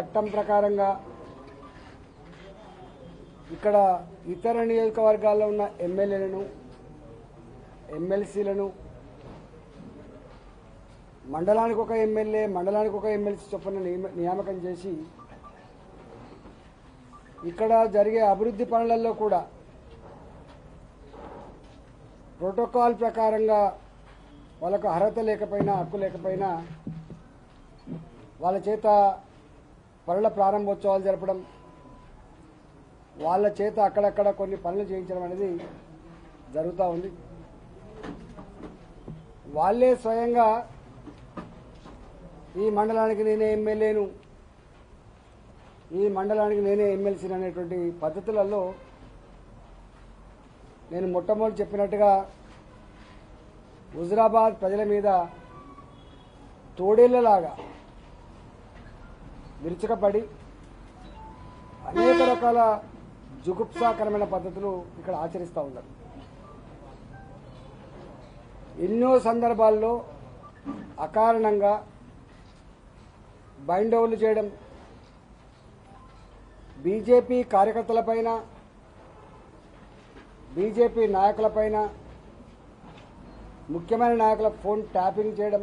చట్టం ప్రకారంగా ఇక్కడ ఇతర నియోజకవర్గాల్లో ఉన్న ఎమ్మెల్యేలను ఎమ్మెల్సీలను మండలానికి ఒక ఎమ్మెల్యే మండలానికి ఒక ఎమ్మెల్సీ చొప్పున నియమ- నియామకం చేసి ఇక్కడ జరిగే అభివృద్ధి పనులలో కూడా ప్రోటోకాల్ ప్రకారంగా వాళ్ళకు అర్హత లేకపోయినా హక్కు లేకపోయినా వాళ్ళ చేత పనుల ప్రారంభోత్సవాలు జరపడం వాళ్ళ చేత అక్కడక్కడ కొన్ని పనులు చేయించడం అనేది జరుగుతూ ఉంది వాళ్ళే స్వయంగా ఈ మండలానికి నేనే ఎమ్మెల్యేను ఈ మండలానికి నేనే ఎమ్మెల్సీని అనేటువంటి పద్ధతులలో నేను మొట్టమొదటి చెప్పినట్టుగా హుజరాబాద్ ప్రజల మీద తోడేళ్లలాగా విరుచుకపడి అనేక రకాల జుగుప్సాకరమైన పద్ధతులు ఇక్కడ ఆచరిస్తూ ఉన్నారు ఎన్నో సందర్భాల్లో అకారణంగా బైండోవులు చేయడం బీజేపీ కార్యకర్తలపైన బీజేపీ నాయకులపైన ముఖ్యమైన నాయకుల ఫోన్ ట్యాపింగ్ చేయడం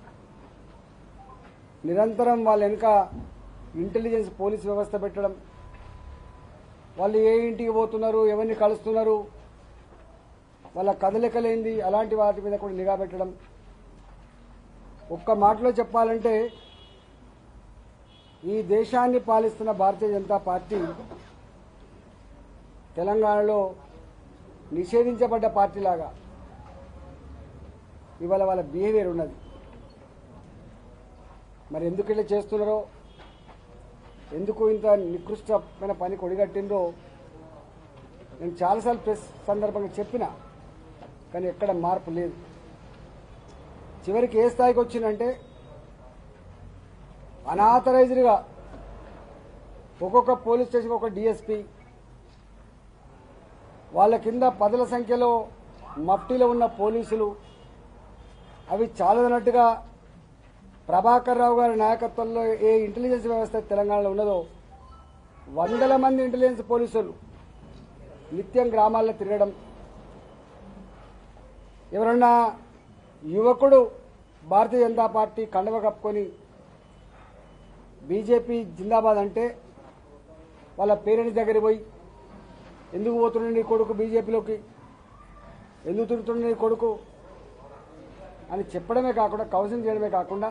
నిరంతరం వాళ్ళ వెనుక ఇంటెలిజెన్స్ పోలీస్ వ్యవస్థ పెట్టడం వాళ్ళు ఏ ఇంటికి పోతున్నారు ఎవరిని కలుస్తున్నారు వాళ్ళ కదలికలేంది అలాంటి వాటి మీద కూడా నిఘా పెట్టడం ఒక్క మాటలో చెప్పాలంటే ఈ దేశాన్ని పాలిస్తున్న భారతీయ జనతా పార్టీ తెలంగాణలో నిషేధించబడ్డ పార్టీలాగా ఇవాళ వాళ్ళ బిహేవియర్ ఉన్నది మరి ఎందుకు ఇట్లా చేస్తున్నారో ఎందుకు ఇంత నికృష్టమైన పని కొడిగట్టిందో నేను చాలాసార్లు ప్రెస్ సందర్భంగా చెప్పిన కానీ ఎక్కడ మార్పు లేదు చివరికి ఏ స్థాయికి వచ్చిందంటే అనాథరైజ్డ్గా ఒక్కొక్క పోలీస్ స్టేషన్ ఒక డిఎస్పీ వాళ్ళ కింద పదుల సంఖ్యలో మఫ్టీలో ఉన్న పోలీసులు అవి చాలదన్నట్టుగా ప్రభాకర్ రావు గారి నాయకత్వంలో ఏ ఇంటెలిజెన్స్ వ్యవస్థ తెలంగాణలో ఉన్నదో వందల మంది ఇంటెలిజెన్స్ పోలీసులు నిత్యం గ్రామాల్లో తిరగడం ఎవరన్నా యువకుడు భారతీయ జనతా పార్టీ కండవ కప్పుకొని బీజేపీ జిందాబాద్ అంటే వాళ్ళ పేరెంట్స్ దగ్గరికి పోయి ఎందుకు పోతున్నాడు నీ కొడుకు బీజేపీలోకి ఎందుకు తిరుగుతున్నాడు నీ కొడుకు అని చెప్పడమే కాకుండా కౌన్సిలింగ్ చేయడమే కాకుండా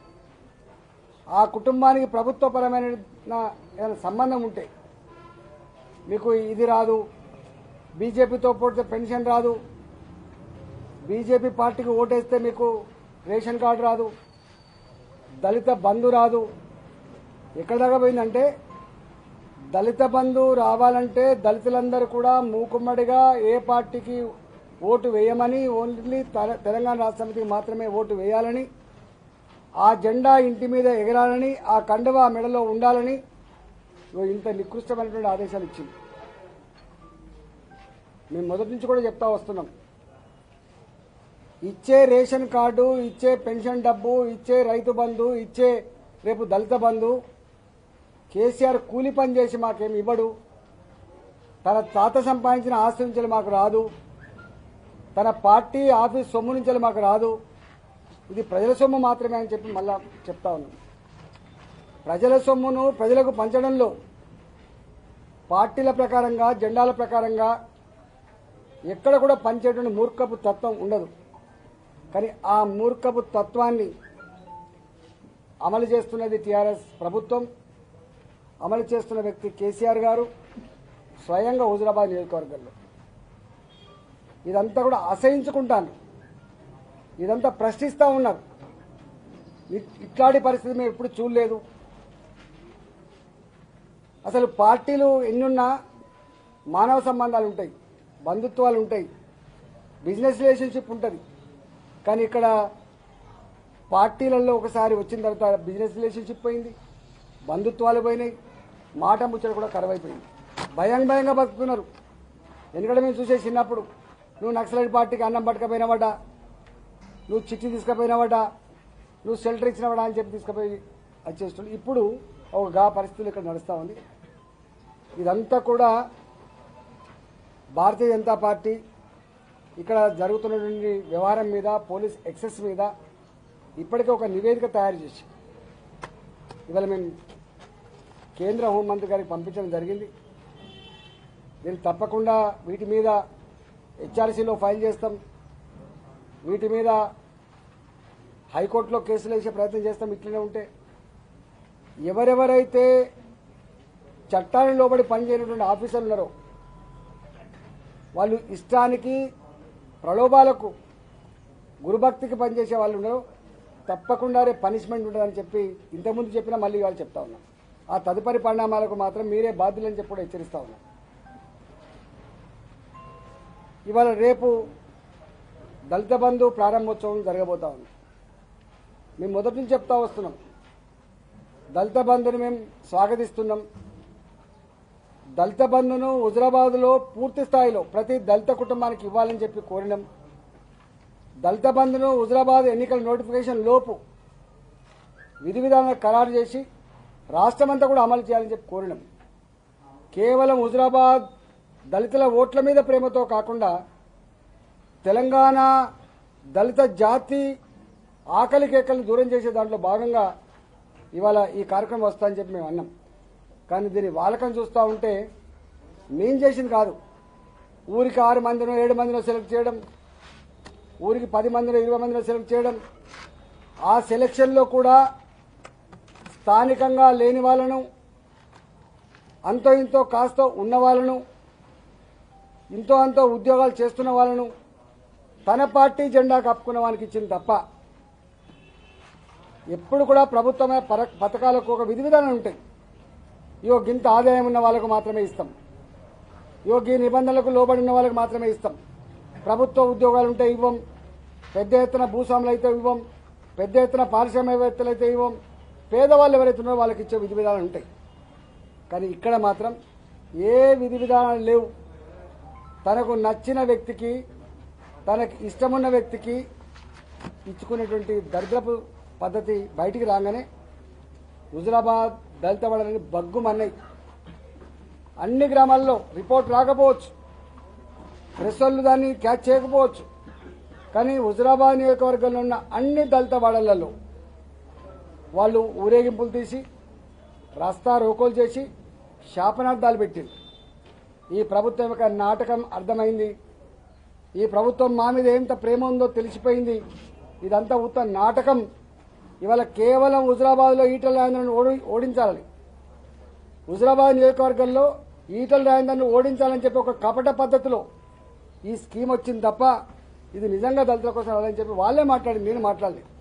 ఆ కుటుంబానికి ప్రభుత్వపరమైన ఏదైనా సంబంధం ఉంటే మీకు ఇది రాదు బీజేపీతో పోతే పెన్షన్ రాదు బీజేపీ పార్టీకి ఓటేస్తే మీకు రేషన్ కార్డు రాదు దళిత బంధు రాదు ఎక్కడ దాకా పోయిందంటే దళిత బంధు రావాలంటే దళితులందరూ కూడా మూకుమ్మడిగా ఏ పార్టీకి ఓటు వేయమని ఓన్లీ తెల- తెలంగాణ రాష్ట్ర సమితికి మాత్రమే ఓటు వేయాలని ఆ జెండా ఇంటి మీద ఎగరాలని ఆ కండువ మెడలో ఉండాలని ఇగో ఇంత నికృష్టమైనటువంటి ఆదేశాలు ఇచ్చింది మేము మొదటి నుంచి కూడా చెప్తా వస్తున్నాం ఇచ్చే రేషన్ కార్డు ఇచ్చే పెన్షన్ డబ్బు ఇచ్చే రైతు బంధు ఇచ్చే రేపు దళిత బంధు కేసీఆర్ కూలి పని చేసి మాకేమి ఇవ్వడు తన తాత సంపాదించిన ఆస్తి నుంచి మాకు రాదు తన పార్టీ ఆఫీస్ సొమ్ము నుంచి మాకు రాదు ఇది ప్రజల సొమ్ము మాత్రమే అని చెప్పి మళ్ళా చెప్తా ఉన్నాం ప్రజల సొమ్మును ప్రజలకు పంచడంలో పార్టీల ప్రకారంగా జెండాల ప్రకారంగా ఎక్కడ కూడా పంచేటువంటి మూర్ఖపు తత్వం ఉండదు కానీ ఆ మూర్ఖపు తత్వాన్ని అమలు చేస్తున్నది టీఆర్ఎస్ ప్రభుత్వం అమలు చేస్తున్న వ్యక్తి కేసీఆర్ గారు స్వయంగా హుజురాబాద్ నియోజకవర్గంలో ఇదంతా కూడా అసహించుకుంటాను ఇదంతా ప్రశ్నిస్తూ ఉన్నారు ఇ- ఇట్లాంటి పరిస్థితి మేము ఎప్పుడు చూడలేదు అసలు పార్టీలు ఎన్నున్నా మానవ సంబంధాలు ఉంటాయి బంధుత్వాలు ఉంటాయి బిజినెస్ రిలేషన్షిప్ ఉంటుంది కానీ ఇక్కడ పార్టీలలో ఒకసారి వచ్చిన తర్వాత బిజినెస్ రిలేషన్షిప్ పోయింది బంధుత్వాలు పోయినాయి మాట ముచ్చట కూడా కరువైపోయింది భయం భయంగా బతుకుతున్నారు ఎందుకంటే మేము చూసే చిన్నప్పుడు నువ్వు నక్సలైట్ పార్టీకి అన్నం పట్టుకపోయినవాడ నువ్వు చిట్టి తీసుకుపోయినవాడ నువ్వు షెల్టర్ ఇచ్చినవాడా అని చెప్పి తీసుకుపోయి వచ్చేస్తుండే ఇప్పుడు ఒక గా పరిస్థితులు ఇక్కడ నడుస్తూ ఉంది ఇదంతా కూడా భారతీయ జనతా పార్టీ ఇక్కడ జరుగుతున్నటువంటి వ్యవహారం మీద పోలీస్ ఎక్సెస్ మీద ఇప్పటికే ఒక నివేదిక తయారు చేసి ఇవాళ మేము కేంద్ర హోంమంత్రి గారికి పంపించడం జరిగింది దీన్ని తప్పకుండా వీటి మీద హెచ్ఆర్సీలో ఫైల్ చేస్తాం వీటి మీద హైకోర్టులో కేసులు వేసే ప్రయత్నం చేస్తాం ఇట్లనే ఉంటే ఎవరెవరైతే చట్టాన్ని లోబడి పనిచేయనటువంటి ఆఫీసర్లు ఉన్నారో వాళ్ళు ఇష్టానికి ప్రలోభాలకు గురుభక్తికి పనిచేసే వాళ్ళు ఉన్నారో తప్పకుండా రేపు పనిష్మెంట్ ఉంటుందని చెప్పి ఇంతకుముందు చెప్పినా మళ్ళీ ఇవాళ చెప్తా ఉన్నాం ఆ తదుపరి పరిణామాలకు మాత్రం మీరే బాధ్యులని చెప్పి కూడా హెచ్చరిస్తా ఉన్నాం ఇవాళ రేపు దళిత బంధు ప్రారంభోత్సవం జరగబోతా ఉంది మేము మొదటి నుంచి చెప్తా వస్తున్నాం దళిత బంధుని మేము స్వాగతిస్తున్నాం దళిత బంధును హుజరాబాద్లో పూర్తి స్థాయిలో ప్రతి దళిత కుటుంబానికి ఇవ్వాలని చెప్పి కోరినాం దళిత బంధును హుజరాబాద్ ఎన్నికల నోటిఫికేషన్ లోపు విధి విధానాలు ఖరారు చేసి రాష్ట్రమంతా కూడా అమలు చేయాలని చెప్పి కోరినాం కేవలం హుజరాబాద్ దళితుల ఓట్ల మీద ప్రేమతో కాకుండా తెలంగాణ దళిత జాతి ఆకలి కేకలను దూరం చేసే దాంట్లో భాగంగా ఇవాళ ఈ కార్యక్రమం వస్తుందని చెప్పి మేము అన్నాం కానీ దీని వాలకం చూస్తూ ఉంటే మేం చేసింది కాదు ఊరికి ఆరు మందినో ఏడు మందినో సెలెక్ట్ చేయడం ఊరికి పది మందినో ఇరవై మందినో సెలెక్ట్ చేయడం ఆ సెలెక్షన్లో కూడా స్థానికంగా లేని వాళ్ళను అంతో ఇంతో కాస్త ఉన్న వాళ్ళను ఇంతో అంతో ఉద్యోగాలు చేస్తున్న వాళ్ళను తన పార్టీ జెండా కప్పుకున్న వానికి ఇచ్చింది తప్ప ఎప్పుడు కూడా ప్రభుత్వమే పర- పథకాలకు ఒక విధి విధానం ఉంటాయి ఇగో గింత ఆదాయం ఉన్న వాళ్ళకు మాత్రమే ఇస్తాం ఇగో ఈ నిబంధనలకు లోబడి ఉన్న వాళ్ళకి మాత్రమే ఇస్తాం ప్రభుత్వ ఉద్యోగాలు ఉంటే ఇవ్వం పెద్ద ఎత్తున భూస్వాములు అయితే ఇవ్వం పెద్ద ఎత్తున పారిశ్రామికవేత్తలు అయితే ఇవ్వం పేదవాళ్ళు ఎవరైతే ఉన్నారో వాళ్ళకి ఇచ్చే విధి విధానాలు ఉంటాయి కానీ ఇక్కడ మాత్రం ఏ విధి విధానాలు లేవు తనకు నచ్చిన వ్యక్తికి తనకి ఇష్టమున్న వ్యక్తికి ఇచ్చుకునేటువంటి దరిద్రపు పద్ధతి బయటికి రాగానే హుజురాబాద్ దళిత వాళ్ళని బగ్గుమన్నాయి అన్ని గ్రామాల్లో రిపోర్ట్ రాకపోవచ్చు ప్రెస్ వాళ్ళు దాన్ని క్యాచ్ చేయకపోవచ్చు కానీ హుజురాబాద్ నియోజకవర్గంలో ఉన్న అన్ని దళిత వాడలలో వాళ్ళు ఊరేగింపులు తీసి రస్తా రోకోలు చేసి శాపనార్థాలు పెట్టింది ఈ ప్రభుత్వం యొక్క నాటకం అర్థమైంది ఈ ప్రభుత్వం మా మీద ఎంత ప్రేమ ఉందో తెలిసిపోయింది ఇదంతా ఉత్త నాటకం ఇవాళ కేవలం హుజరాబాద్లో ఈటల రాజేంద్రను ఓడి ఓడించాలని హుజరాబాద్ నియోజకవర్గంలో ఈటల రాజేందర్ను ఓడించాలని చెప్పి ఒక కపట పద్ధతిలో ఈ స్కీమ్ వచ్చింది తప్ప ఇది నిజంగా దళితుల కోసం రాదని చెప్పి వాళ్ళే మాట్లాడింది నేను మాట్లాడలేదు